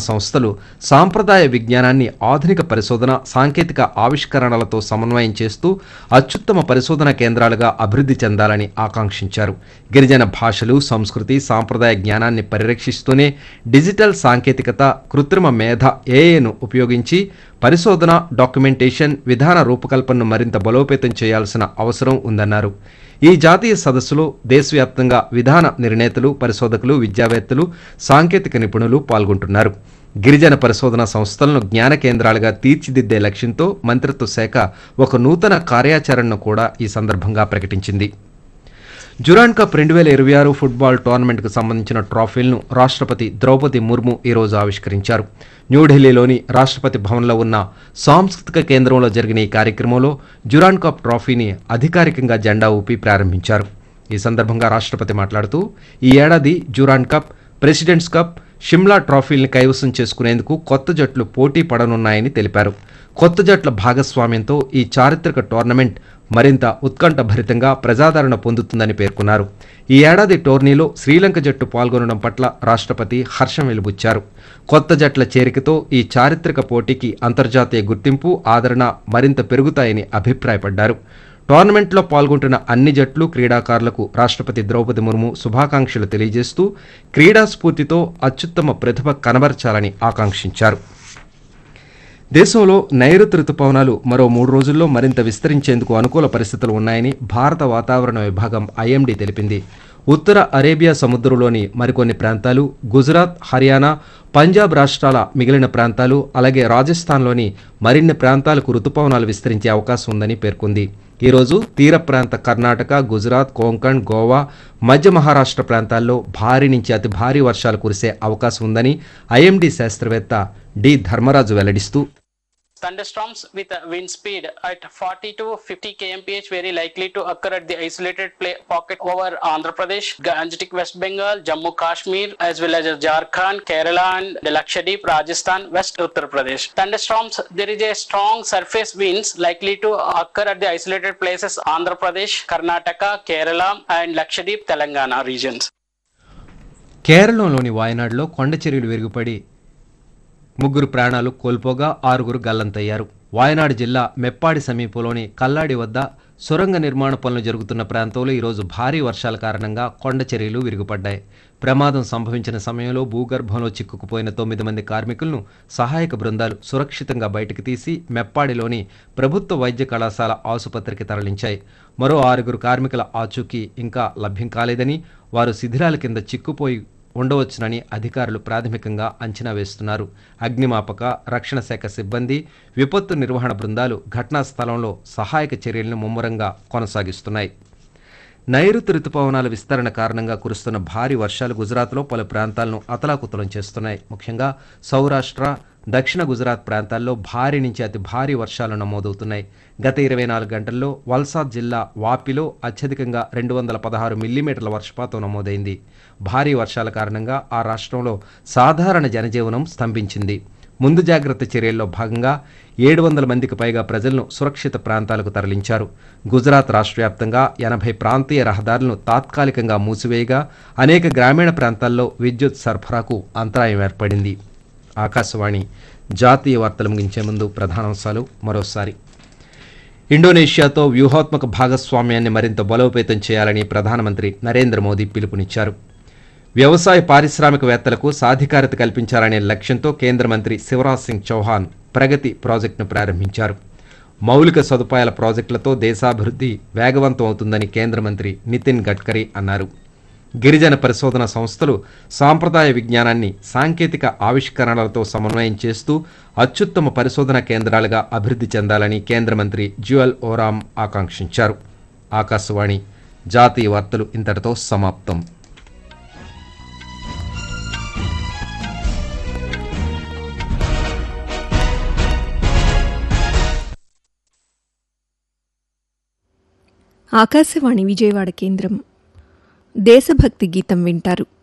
సంస్థలు సాంప్రదాయ విజ్ఞానాన్ని ఆధునిక పరిశోధన సాంకేతిక ఆవిష్కరణలతో సమన్వయం చేస్తూ అత్యుత్తమ పరిశోధన కేంద్రాలుగా అభివృద్ధి చెందాలని ఆకాంక్షించారు గిరిజన భాషలు సంస్కృతి సాంప్రదాయ జ్ఞానాన్ని పరిరక్షిస్తూనే డిజిటల్ సాంకేతికత కృత్రిమ మేధ ఏఏను ఉపయోగించి పరిశోధన డాక్యుమెంటేషన్ విధాన రూపకల్పనను మరింత బలోపేతం చేయాల్సిన అవసరం ఉందన్నారు ఈ జాతీయ సదస్సులో దేశవ్యాప్తంగా విధాన నిర్ణేతలు పరిశోధకులు విద్యావేత్తలు సాంకేతిక నిపుణులు పాల్గొంటున్నారు గిరిజన పరిశోధన సంస్థలను జ్ఞాన కేంద్రాలుగా తీర్చిదిద్దే లక్ష్యంతో మంత్రిత్వ శాఖ ఒక నూతన కార్యాచరణను కూడా ఈ సందర్భంగా ప్రకటించింది జురాన్ కప్ రెండు వేల ఇరవై ఆరు ఫుట్బాల్ టోర్నమెంట్కు సంబంధించిన ట్రోఫీలను రాష్ట్రపతి ద్రౌపది ముర్ము ఈరోజు ఆవిష్కరించారు న్యూఢిల్లీలోని రాష్ట్రపతి భవన్లో ఉన్న సాంస్కృతిక కేంద్రంలో జరిగిన ఈ కార్యక్రమంలో జురాన్ కప్ ట్రోఫీని అధికారికంగా జెండా ఊపి ప్రారంభించారు ఈ సందర్భంగా రాష్ట్రపతి మాట్లాడుతూ ఈ ఏడాది Durand cup president's cup Shimla ట్రోఫీల్ని కైవసం చేసుకునేందుకు కొత్త జట్లు పోటీ పడనున్నాయని తెలిపారు కొత్త జట్ల భాగస్వామ్యంతో ఈ చారిత్రక టోర్నమెంట్ మరింత ఉత్కంఠభరితంగా ప్రజాదరణ పొందుతుందని పేర్కొన్నారు ఈ ఏడాది టోర్నీలో శ్రీలంక జట్టు పాల్గొనడం పట్ల రాష్ట్రపతి హర్షం వెలుబుచ్చారు కొత్త జట్ల చేరికతో ఈ చారిత్రక పోటీకి అంతర్జాతీయ గుర్తింపు ఆదరణ మరింత పెరుగుతాయని అభిప్రాయపడ్డారు టోర్నమెంట్లో పాల్గొంటున్న అన్ని జట్లు క్రీడాకారులకు రాష్ట్రపతి ద్రౌపది ముర్ము శుభాకాంక్షలు తెలియజేస్తూ క్రీడా స్ఫూర్తితో అత్యుత్తమ ప్రతిభ కనబరచాలని ఆకాంక్షించారు దేశంలో నైరుతి రుతుపవనాలు మరో మూడు రోజుల్లో మరింత విస్తరించేందుకు అనుకూల పరిస్థితులు ఉన్నాయని భారత వాతావరణ విభాగం ఐఎండీ తెలిపింది ఉత్తర అరేబియా సముద్రంలోని మరికొన్ని ప్రాంతాలు గుజరాత్ హర్యానా పంజాబ్ రాష్ట్రాల మిగిలిన ప్రాంతాలు అలాగే రాజస్థాన్లోని మరిన్ని ప్రాంతాలకు రుతుపవనాలు విస్తరించే అవకాశం ఉందని పేర్కొంది ఈరోజు తీర ప్రాంత కర్ణాటక గుజరాత్ కోంకణ్ గోవా మధ్య మహారాష్ట్ర ప్రాంతాల్లో భారీ నుంచి అతి భారీ వర్షాలు కురిసే అవకాశం ఉందని ఐఎండీ శాస్త్రవేత్త డి ధర్మరాజు వెల్లడిస్తూ Thunderstorms with a wind speed at 40 to 50 kmph very likely to occur at the isolated play pocket over Andhra Pradesh, Gangetic West Bengal, Jammu Kashmir, as well as Jharkhand, Kerala, and Lakshadweep, Rajasthan, West Uttar Pradesh. Thunderstorms, there is a strong surface winds likely to occur at the isolated places Andhra Pradesh, Karnataka, Kerala, and Lakshadweep, Telangana regions. కేరళంలోని వాయనాడులో కొండ చర్యలు విరుగుపడి ముగ్గురు ప్రాణాలు కోల్పోగా ఆరుగురు గల్లంతయ్యారు వాయనాడు జిల్లా మెప్పాడి సమీపంలోని కల్లాడి వద్ద సొరంగ నిర్మాణ పనులు జరుగుతున్న ప్రాంతంలో ఈరోజు భారీ వర్షాల కారణంగా కొండ చర్యలు విరుగుపడ్డాయి ప్రమాదం సంభవించిన సమయంలో భూగర్భంలో చిక్కుకుపోయిన తొమ్మిది మంది కార్మికులను సహాయక బృందాలు సురక్షితంగా బయటకు తీసి మెప్పాడిలోని ప్రభుత్వ వైద్య కళాశాల ఆసుపత్రికి తరలించాయి మరో ఆరుగురు కార్మికుల ఆచూకీ ఇంకా లభ్యం కాలేదని వారు శిథిరాల కింద చిక్కుపోయి ఉండవచ్చునని అధికారులు ప్రాథమికంగా అంచనా వేస్తున్నారు అగ్నిమాపక రక్షణ శాఖ సిబ్బంది విపత్తు నిర్వహణ బృందాలు ఘటనా స్థలంలో సహాయక చర్యలను ముమ్మరంగా కొనసాగిస్తున్నాయి నైరుతి రుతుపవనాల విస్తరణ కారణంగా కురుస్తున్న భారీ వర్షాలు గుజరాత్లో పలు ప్రాంతాలను అతలాకుతలం చేస్తున్నాయి ముఖ్యంగా సౌరాష్ట్ర దక్షిణ గుజరాత్ ప్రాంతాల్లో భారీ నుంచి అతి భారీ వర్షాలు నమోదవుతున్నాయి గత ఇరవై నాలుగు గంటల్లో వల్సాద్ జిల్లా వాపిలో అత్యధికంగా రెండు వందల పదహారు మిల్లీమీటర్ల వర్షపాతం నమోదైంది భారీ వర్షాల కారణంగా ఆ రాష్ట్రంలో సాధారణ జనజీవనం స్తంభించింది ముందు జాగ్రత్త చర్యల్లో భాగంగా ఏడు వందల మందికి పైగా ప్రజలను సురక్షిత ప్రాంతాలకు తరలించారు గుజరాత్ రాష్ట్ర వ్యాప్తంగా ఎనభై ప్రాంతీయ రహదారులను తాత్కాలికంగా మూసివేయగా అనేక గ్రామీణ ప్రాంతాల్లో విద్యుత్ సరఫరాకు అంతరాయం ఏర్పడింది ఆకాశవాణి జాతీయ వార్తలు ముగించే ముందు ప్రధానాంశాలు మరోసారి ఇండోనేషియాతో వ్యూహాత్మక భాగస్వామ్యాన్ని మరింత బలోపేతం చేయాలని ప్రధానమంత్రి నరేంద్ర మోదీ పిలుపునిచ్చారు వ్యవసాయ పారిశ్రామికవేత్తలకు సాధికారత కల్పించాలనే లక్ష్యంతో కేంద్ర మంత్రి శివరాజ్ సింగ్ చౌహాన్ ప్రగతి ప్రాజెక్టును ప్రారంభించారు మౌలిక సదుపాయాల ప్రాజెక్టులతో దేశాభివృద్ధి వేగవంతం అవుతుందని కేంద్ర మంత్రి నితిన్ గడ్కరీ అన్నారు గిరిజన పరిశోధన సంస్థలు సాంప్రదాయ విజ్ఞానాన్ని సాంకేతిక ఆవిష్కరణలతో సమన్వయం చేస్తూ అత్యుత్తమ పరిశోధన కేంద్రాలుగా అభివృద్ధి చెందాలని కేంద్ర మంత్రి జ్యువల్ ఓరామ్ ఆకాంక్షించారు ఆకాశవాణి జాతీయ వార్తలు ఇంతటితో సమాప్తం ఆకాశవాణి విజయవాడ కేంద్రం దేశభక్తి గీతం వింటారు